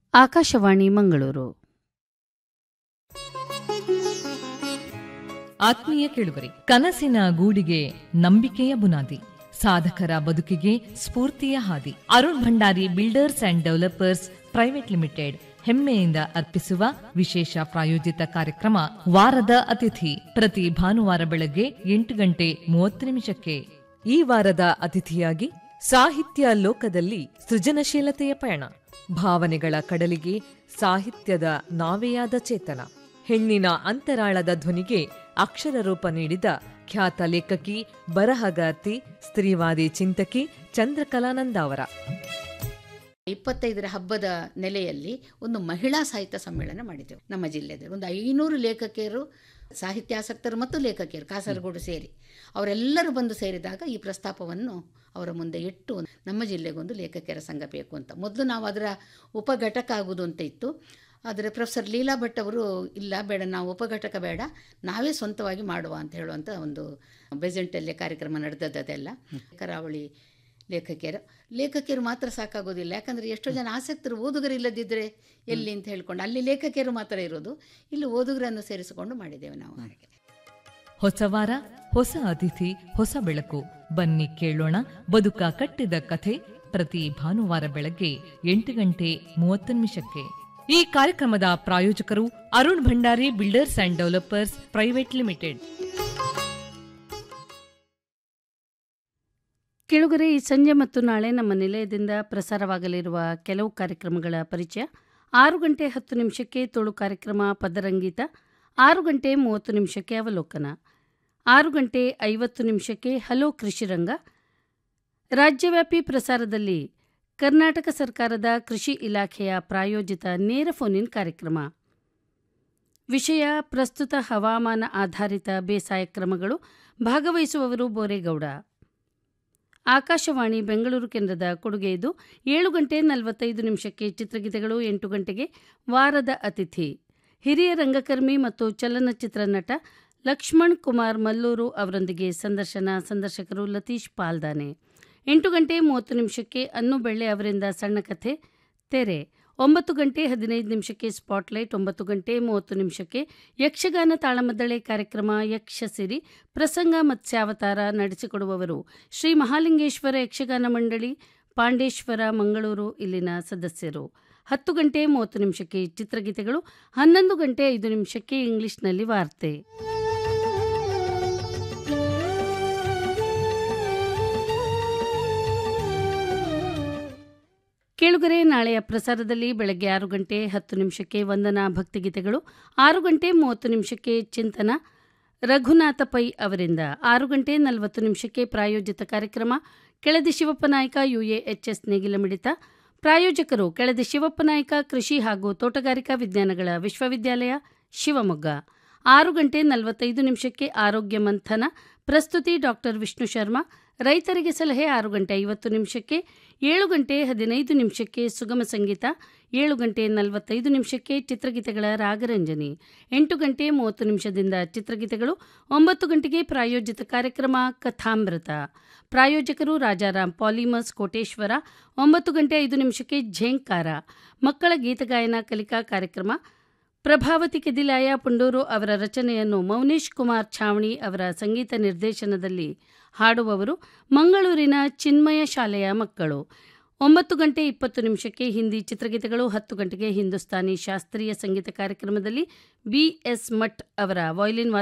ಆಕಾಶವಾಣಿ ಮಂಗಳೂರು ಆತ್ಮೀಯ ಕೇಳುಗರೆ ಕನಸಿನ ಗೂಡಿಗೆ ನಂಬಿಕೆಯ ಬುನಾದಿ ಸಾಧಕರ ಬದುಕಿಗೆ ಸ್ಫೂರ್ತಿಯ ಹಾದಿ Arun Bhandari builders and developers private limited ಹೆಮ್ಮೆಯಿಂದ ಅರ್ಪಿಸುವ ವಿಶೇಷ ಪ್ರಾಯೋಜಿತ ಕಾರ್ಯಕ್ರಮ ವಾರದ ಅತಿಥಿ ಪ್ರತಿ ಭಾನುವಾರ ಬೆಳಗ್ಗೆ ಎಂಟು ಗಂಟೆ ಮೂವತ್ತು ನಿಮಿಷಕ್ಕೆ ಈ ವಾರದ ಅತಿಥಿಯಾಗಿ ಸಾಹಿತ್ಯ ಲೋಕದಲ್ಲಿ ಸೃಜನಶೀಲತೆಯ ಪಯಣ ಭಾವನೆಗಳ ಕಡಲಿಗೆ ಸಾಹಿತ್ಯದ ನಾವೆಯಾದ ಚೇತನ ಹೆಣ್ಣಿನ ಅಂತರಾಳದ ಧ್ವನಿಗೆ ಅಕ್ಷರ ರೂಪ ನೀಡಿದ ಖ್ಯಾತ ಲೇಖಕಿ ಬರಹಗಾರ್ತಿ ಸ್ತ್ರೀವಾದಿ ಚಿಂತಕಿ ಚಂದ್ರಕಲಾನಂದ ಅವರ ಇಪ್ಪತ್ತೈದರ ಹಬ್ಬದ ನೆಲೆಯಲ್ಲಿ ಒಂದು ಮಹಿಳಾ ಸಾಹಿತ್ಯ ಸಮ್ಮೇಳನ ಮಾಡಿದ್ದೆವು ನಮ್ಮ ಜಿಲ್ಲೆಯಲ್ಲಿ ಒಂದು ಐನೂರು ಲೇಖಕಿಯರು ಸಾಹಿತ್ಯಾಸಕ್ತರು ಮತ್ತು ಲೇಖಕಿಯರು ಕಾಸರಗೋಡು ಸೇರಿ ಅವರೆಲ್ಲರೂ ಬಂದು ಸೇರಿದಾಗ ಈ ಪ್ರಸ್ತಾಪವನ್ನು ಅವರ ಮುಂದೆ ಇಟ್ಟು ನಮ್ಮ ಜಿಲ್ಲೆಗೊಂದು ಲೇಖಕಿಯರ ಸಂಘ ಬೇಕು ಅಂತ ಮೊದಲು ನಾವು ಅದರ ಉಪಘಟಕ ಆಗುವುದು ಅಂತ ಇತ್ತು ಆದರೆ ಪ್ರೊಫೆಸರ್ ಲೀಲಾ ಭಟ್ ಅವರು ಇಲ್ಲ ಬೇಡ ನಾವು ಉಪಘಟಕ ಬೇಡ ನಾವೇ ಸ್ವಂತವಾಗಿ ಮಾಡುವ ಅಂತ ಹೇಳುವಂಥ ಒಂದು ಬೆಜೆಂಟಲ್ಲಿ ಕಾರ್ಯಕ್ರಮ ನಡೆದದ್ದೆಲ್ಲ ಕರಾವಳಿ ಲೇಖಕಿಯರು ಲೇಖಕಿಯರು ಮಾತ್ರ ಸಾಕಾಗೋದಿಲ್ಲ ಯಾಕಂದರೆ ಎಷ್ಟೋ ಜನ ಆಸಕ್ತರು ಓದುಗರು ಇಲ್ಲದಿದ್ದರೆ ಎಲ್ಲಿ ಅಂತ ಹೇಳ್ಕೊಂಡು ಅಲ್ಲಿ ಲೇಖಕಿಯರು ಮಾತ್ರ ಇರೋದು ಇಲ್ಲಿ ಓದುಗರನ್ನು ಸೇರಿಸಿಕೊಂಡು ಮಾಡಿದ್ದೇವೆ ನಾವು ಹಾಗೆ ಹೊಸ ವಾರ ಹೊಸ ಅತಿಥಿ ಹೊಸ ಬೆಳಕು ಬನ್ನಿ ಕೇಳೋಣ ಬದುಕ ಕಟ್ಟಿದ ಕಥೆ ಪ್ರತಿ ಭಾನುವಾರ ಬೆಳಗ್ಗೆ ಎಂಟು ಗಂಟೆ ಮೂವತ್ತು ನಿಮಿಷಕ್ಕೆ ಈ ಕಾರ್ಯಕ್ರಮದ ಪ್ರಾಯೋಜಕರು Arun Bhandari builders and developers private limited ಕೆಳಗರೆ ಈ ಸಂಜೆ ಮತ್ತು ನಾಳೆ ನಮ್ಮ ನಿಲಯದಿಂದ ಪ್ರಸಾರವಾಗಲಿರುವ ಕೆಲವು ಕಾರ್ಯಕ್ರಮಗಳ ಪರಿಚಯ ಆರು ಗಂಟೆ ಹತ್ತು ನಿಮಿಷಕ್ಕೆ ತುಳು ಕಾರ್ಯಕ್ರಮ ಪದರಂಗೀತ ಆರು ಗಂಟೆ ಮೂವತ್ತು ನಿಮಿಷಕ್ಕೆ ಅವಲೋಕನ ಆರು ಗಂಟೆ ಐವತ್ತು ನಿಮಿಷಕ್ಕೆ ಹಲೋ ಕೃಷಿರಂಗ ರಾಜ್ಯವ್ಯಾಪಿ ಪ್ರಸಾರದಲ್ಲಿ ಕರ್ನಾಟಕ ಸರ್ಕಾರದ ಕೃಷಿ ಇಲಾಖೆಯ ಪ್ರಾಯೋಜಿತ ನೇರ ಫೋನ್ ಕಾರ್ಯಕ್ರಮ ವಿಷಯ ಪ್ರಸ್ತುತ ಹವಾಮಾನ ಆಧಾರಿತ ಬೇಸಾಯ ಕ್ರಮಗಳು ಭಾಗವಹಿಸುವವರು ಬೋರೇಗೌಡ ಆಕಾಶವಾಣಿ ಬೆಂಗಳೂರು ಕೇಂದ್ರದ ಕೊಡುಗೆ ಇದು ಏಳು ಗಂಟೆ ನಲವತ್ತೈದು ನಿಮಿಷಕ್ಕೆ ಚಿತ್ರಗೀತೆಗಳು ಎಂಟು ಗಂಟೆಗೆ ವಾರದ ಅತಿಥಿ ಹಿರಿಯ ರಂಗಕರ್ಮಿ ಮತ್ತು ಚಲನಚಿತ್ರ ನಟ ಲಕ್ಷ್ಮಣ್ ಕುಮಾರ್ ಮಲ್ಲೂರು ಅವರೊಂದಿಗೆ ಸಂದರ್ಶನ ಸಂದರ್ಶಕರು ಲತೀಶ್ ಪಾಲ್ದಾನೆ ಎಂಟು ಗಂಟೆ ಮೂವತ್ತು ನಿಮಿಷಕ್ಕೆ ಅನ್ನು ಬೆಳ್ಳೆ ಅವರಿಂದ ಸಣ್ಣ ಕಥೆ ತೆರೆ ಒಂಬತ್ತು ಗಂಟೆ ಹದಿನೈದು ನಿಮಿಷಕ್ಕೆ ಸ್ಪಾಟ್ಲೈಟ್ ಒಂಬತ್ತು ಗಂಟೆ ಮೂವತ್ತು ನಿಮಿಷಕ್ಕೆ ಯಕ್ಷಗಾನ ತಾಳಮದ್ದಳೆ ಕಾರ್ಯಕ್ರಮ ಯಕ್ಷಸಿರಿ ಪ್ರಸಂಗ ಮತ್ಸ್ಯಾವತಾರ ನಡೆಸಿಕೊಡುವವರು ಶ್ರೀ ಮಹಾಲಿಂಗೇಶ್ವರ ಯಕ್ಷಗಾನ ಮಂಡಳಿ ಪಾಂಡೇಶ್ವರ ಮಂಗಳೂರು ಇಲ್ಲಿನ ಸದಸ್ಯರು ಹತ್ತು ಗಂಟೆ ಮೂವತ್ತು ನಿಮಿಷಕ್ಕೆ ಚಿತ್ರಗೀತೆಗಳು ಹನ್ನೊಂದು ಗಂಟೆ ಐದು ನಿಮಿಷಕ್ಕೆ ಇಂಗ್ಲಿಷ್ನಲ್ಲಿ ವಾರ್ತೆ ಕೇಳುಗರೆ ನಾಳೆಯ ಪ್ರಸಾರದಲ್ಲಿ ಬೆಳಗ್ಗೆ ಆರು ಗಂಟೆ ಹತ್ತು ನಿಮಿಷಕ್ಕೆ ವಂದನಾ ಭಕ್ತಿಗೀತೆಗಳು ಆರು ಗಂಟೆ ಮೂವತ್ತು ನಿಮಿಷಕ್ಕೆ ಚಿಂತನ ರಘುನಾಥ ಪೈ ಅವರಿಂದ ಆರು ಗಂಟೆ ನಲವತ್ತು ನಿಮಿಷಕ್ಕೆ ಪ್ರಾಯೋಜಿತ ಕಾರ್ಯಕ್ರಮ ಕೆಳದಿ ಶಿವಪ್ಪ ನಾಯಕ ಯುಎಎಚ್ಎಸ್ ನೇಗಿಲ ಮಿಡಿತ ಪ್ರಾಯೋಜಕರು ಕೆಳದಿ ಶಿವಪ್ಪ ನಾಯಕ ಕೃಷಿ ಹಾಗೂ ತೋಟಗಾರಿಕಾ ವಿಜ್ಞಾನಗಳ ವಿಶ್ವವಿದ್ಯಾಲಯ ಶಿವಮೊಗ್ಗ ಆರು ಗಂಟೆ ನಲವತ್ತೈದು ನಿಮಿಷಕ್ಕೆ ಆರೋಗ್ಯ ಮಂಥನ ಪ್ರಸ್ತುತಿ ಡಾಕ್ಟರ್ ವಿಷ್ಣು ಶರ್ಮಾ ರೈತರಿಗೆ ಸಲಹೆ ಆರು ಗಂಟೆ ಐವತ್ತು ನಿಮಿಷಕ್ಕೆ ಏಳು ಗಂಟೆ ಹದಿನೈದು ನಿಮಿಷಕ್ಕೆ ಸುಗಮ ಸಂಗೀತ ಏಳು ಗಂಟೆ ನಲವತ್ತೈದು ನಿಮಿಷಕ್ಕೆ ಚಿತ್ರಗೀತೆಗಳ ರಾಗರಂಜನಿ ಎಂಟು ಗಂಟೆ ಮೂವತ್ತು ನಿಮಿಷದಿಂದ ಚಿತ್ರಗೀತೆಗಳು ಒಂಬತ್ತು ಗಂಟೆಗೆ ಪ್ರಾಯೋಜಿತ ಕಾರ್ಯಕ್ರಮ ಕಥಾಮೃತ ಪ್ರಾಯೋಜಕರು ರಾಜಾರಾಮ್ ಪಾಲಿಮರ್ಸ್ ಕೋಟೇಶ್ವರ ಒಂಬತ್ತು ಗಂಟೆ ಐದು ನಿಮಿಷಕ್ಕೆ ಝೇಂಕಾರ ಮಕ್ಕಳ ಗೀತಗಾಯನ ಕಲಿಕಾ ಕಾರ್ಯಕ್ರಮ ಪ್ರಭಾವತಿ ಕೆದಿಲಾಯ ಪುಂಡೂರು ಅವರ ರಚನೆಯನ್ನು ಮೌನೇಶ್ ಕುಮಾರ್ ಛಾವಣಿ ಅವರ ಸಂಗೀತ ನಿರ್ದೇಶನದಲ್ಲಿ ಹಾಡುವವರು ಮಂಗಳೂರಿನ ಚಿನ್ಮಯ ಶಾಲೆಯ ಮಕ್ಕಳು ಒಂಬತ್ತು ಗಂಟೆ ಇಪ್ಪತ್ತು ನಿಮಿಷಕ್ಕೆ ಹಿಂದಿ ಚಿತ್ರಗೀತೆಗಳು ಹತ್ತು ಗಂಟೆಗೆ ಹಿಂದೂಸ್ತಾನಿ ಶಾಸ್ತ್ರೀಯ ಸಂಗೀತ ಕಾರ್ಯಕ್ರಮದಲ್ಲಿ ಬಿ ಎಸ್ ಮಠ್ ಅವರ ವಯಲಿನ್